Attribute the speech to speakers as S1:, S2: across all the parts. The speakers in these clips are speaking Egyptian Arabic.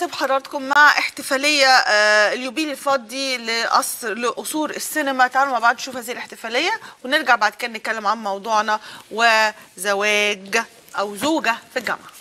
S1: اسيب حضراتكم مع احتفاليه آه، اليوبيل الفضي لقصر لقصور السينما تعالوا مع بعض نشوف هذه الاحتفاليه ونرجع بعد كده نتكلم عن موضوعنا وزواج او زوجه في الجامعه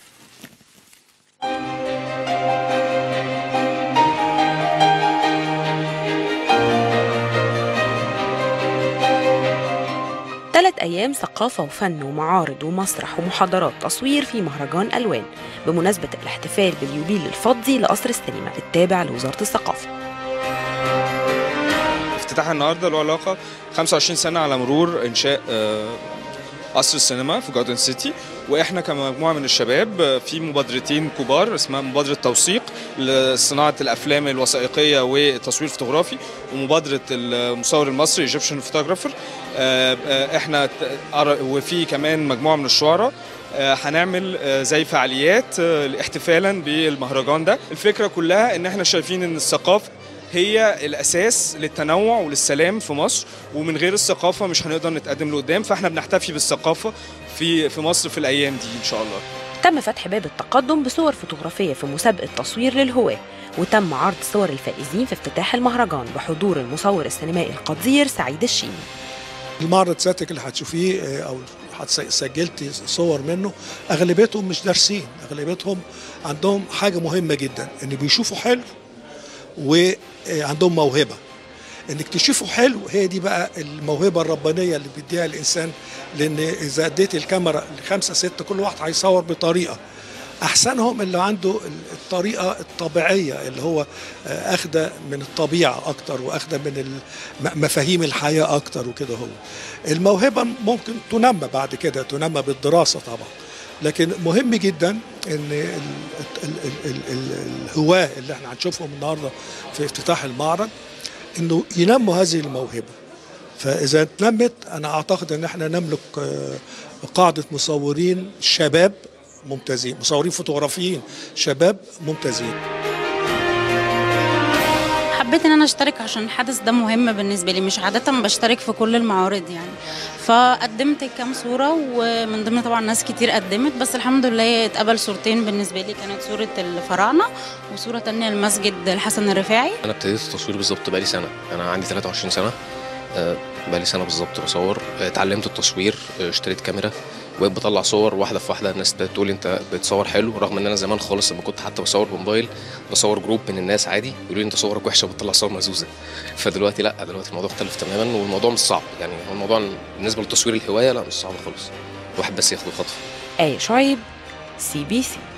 S2: ثلاث أيام ثقافة وفن ومعارض ومسرح ومحاضرات تصوير في مهرجان ألوان بمناسبة الاحتفال باليوبيل الفضي لقصر السينما التابع لوزارة الثقافة
S3: افتتاح النهارده له علاقه 25 سنه على مرور انشاء آه، قصر السينما في جاردن سيتي واحنا كمجموعه من الشباب آه، في مبادرتين كبار اسمها مبادره توثيق لصناعه الافلام الوثائقيه والتصوير الفوتوغرافي ومبادره المصور المصري ايجيبشن فوتوغرافر احنا ت- أر- وفي كمان مجموعه من الشعراء آه، هنعمل آه، زي فعاليات آه، احتفالا بالمهرجان ده الفكره كلها ان احنا شايفين ان الثقافه هي الاساس للتنوع وللسلام في مصر ومن غير الثقافه مش هنقدر نتقدم لقدام فاحنا بنحتفي بالثقافه في في مصر في الايام دي ان شاء الله
S2: تم فتح باب التقدم بصور فوتوغرافية في مسابقة تصوير للهواة وتم عرض صور الفائزين في افتتاح المهرجان بحضور المصور السينمائي القدير سعيد الشيمي
S4: المعرض سيادتك اللي هتشوفيه آه، او هتس- سجلتي صور منه اغلبيتهم مش دارسين اغلبيتهم عندهم حاجه مهمه جدا ان بيشوفوا حلو وعندهم موهبه انك تشوفوا حلو هي دي بقى الموهبه الربانيه اللي بيديها الانسان لان اذا اديت الكاميرا لخمسه سته كل واحد هيصور بطريقه احسنهم اللي عنده الطريقه الطبيعيه اللي هو آه، اخده من الطبيعه اكتر واخده من الم- مفاهيم الحياه اكتر وكده هو الموهبه ممكن تنمى بعد كده تنمى بالدراسه طبعا لكن مهم جدا ان ال- ال- ال- ال- ال- الهواه اللي احنا هنشوفهم النهارده في افتتاح المعرض انه ينموا هذه الموهبه فاذا اتنمت انا اعتقد ان احنا نملك آه، قاعده مصورين شباب ممتازين مصورين فوتوغرافيين شباب ممتازين
S5: حبيت ان انا اشترك عشان الحدث ده مهم بالنسبه لي مش عاده بشترك في كل المعارض يعني فقدمت كام صوره ومن ضمن طبعا ناس كتير قدمت بس الحمد لله اتقبل صورتين بالنسبه لي كانت صوره الفراعنه وصوره تانية المسجد الحسن الرفاعي
S6: انا ابتديت التصوير بالظبط بقالي سنه انا عندي 23 سنه آه، بقالي سنه بالظبط بصور آه، اتعلمت التصوير آه، اشتريت كاميرا وبقيت بطلع صور واحده في واحده الناس بتقول انت بتصور حلو رغم ان انا زمان خالص لما كنت حتى بصور بموبايل بصور جروب من الناس عادي يقولوا لي انت صورك وحشه وبتطلع صور مهزوزه فدلوقتي لا دلوقتي الموضوع اختلف تماما والموضوع مش صعب يعني هو الموضوع بالنسبه لتصوير الهوايه لا مش صعب خالص الواحد بس ياخد الخطوه
S2: آية شعيب سي بي سي